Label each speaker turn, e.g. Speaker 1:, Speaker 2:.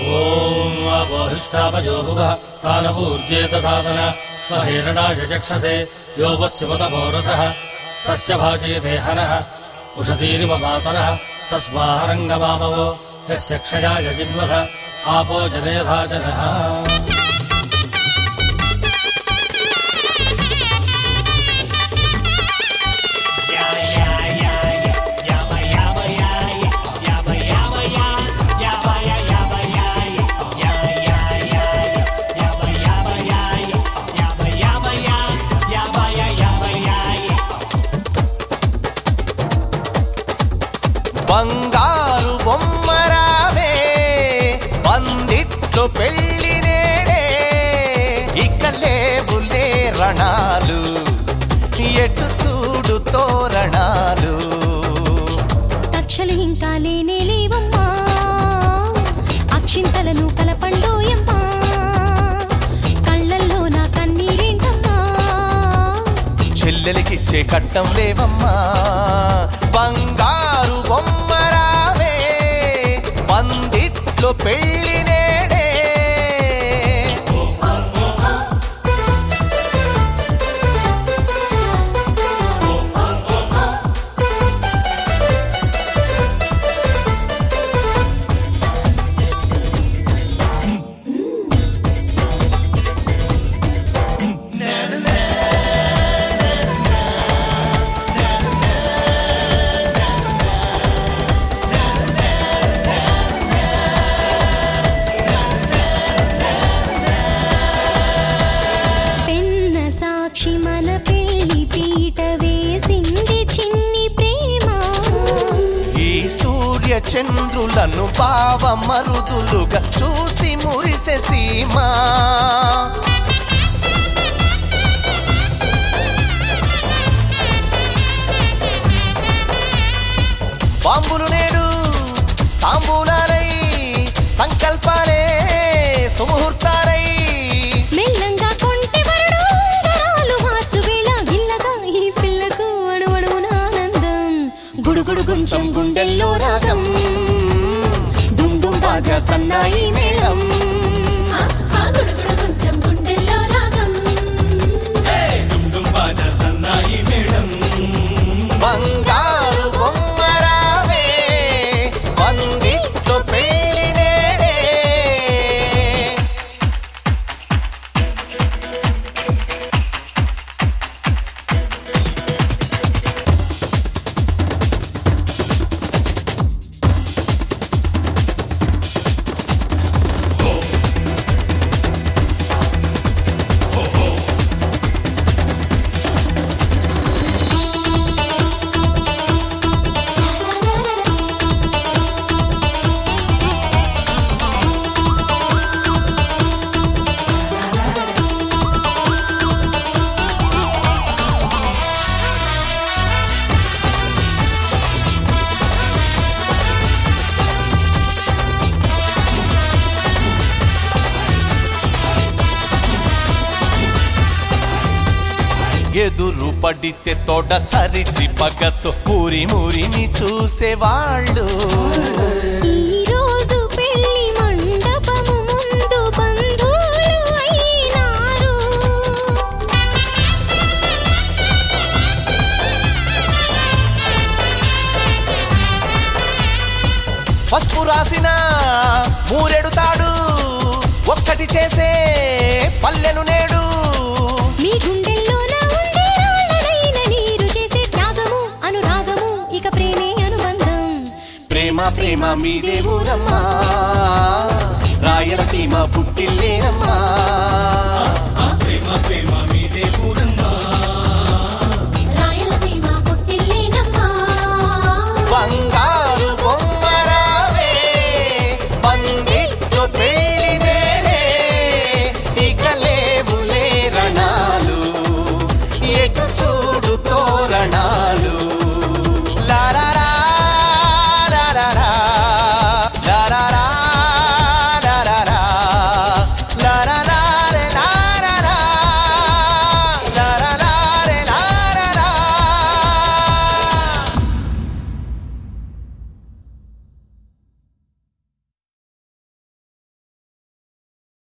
Speaker 1: ॐ अपोहिष्ठापयोगुवः तानपूर्जे तथातन महेरणाय चक्षसे यो वस्य मतमोरसः तस्य भाजे देहनः उषतीरिव मातरः तस्मारङ्गमामवो यस्य क्षयाय जिन्वथ आपो जनेधा जनः
Speaker 2: బంగారు బొమ్మరావే బందిట్లో పెళ్లి నేడే ఇక లేవులే రణాలు ఎటు చూడు తోరణాలు
Speaker 3: కక్షలు ఇంకా లేనే లేవమ్మా అక్షింతలను కలపండోయమ్మా కళ్ళల్లో నా కన్నీరేంటమ్మా
Speaker 2: చెల్లెలికిచ్చే కట్టం లేవమ్మా బంగారు బొమ్మరావే బందిట్లో పెళ్లి నేడే
Speaker 3: పెన్న సాక్షి మన పెళ్లి పీట వేసింది చిన్ని ప్రేమ
Speaker 2: ఈ సూర్య చంద్రులను భావ మరుదులుగా చూసి మురిసె సీమా బాంబులు నేడు తాంబూలాలై సంకల్పాలే సుముహూర్తాలై
Speaker 3: మెల్లంగా కొంటె వరుడు ఉంగరాలు మార్చు వేళ గిల్లగా ఈ పిల్లకు అణువణువున ఆనందం గుడుగుడు గుంచం గుండెల్లో రాగం డుమ్ డుమ్ బాజా సన్నాయి మేళం గుడుగుడు గుంచం గుండెల్లో రాగం
Speaker 2: బంగారు బొమ్మరావే బందిట్లో పెళ్లి నేడే ఎదురు పడితే తోట చరిచి పగతో ఊరి మురిని చూసేవాళ్ళు
Speaker 3: ఈ రోజు పెళ్లి మండపము ముందు బంధువులు అయినారు
Speaker 2: పసుపు రాసిన మూరెడుతాడు ఒక్కటి చేసే పల్లెను నేడు
Speaker 3: మీ గుండెల్లోన ఉండే రాళ్ళనైన నీరు చేసే త్యాగము అనురాగము ఇక ప్రేమే అనుబంధం
Speaker 2: ప్రేమ ప్రేమ మీదే ఊరమ్మా రాయలసీమ పుట్టిల్లేనమ్మా
Speaker 1: ప్రేమ ప్రేమ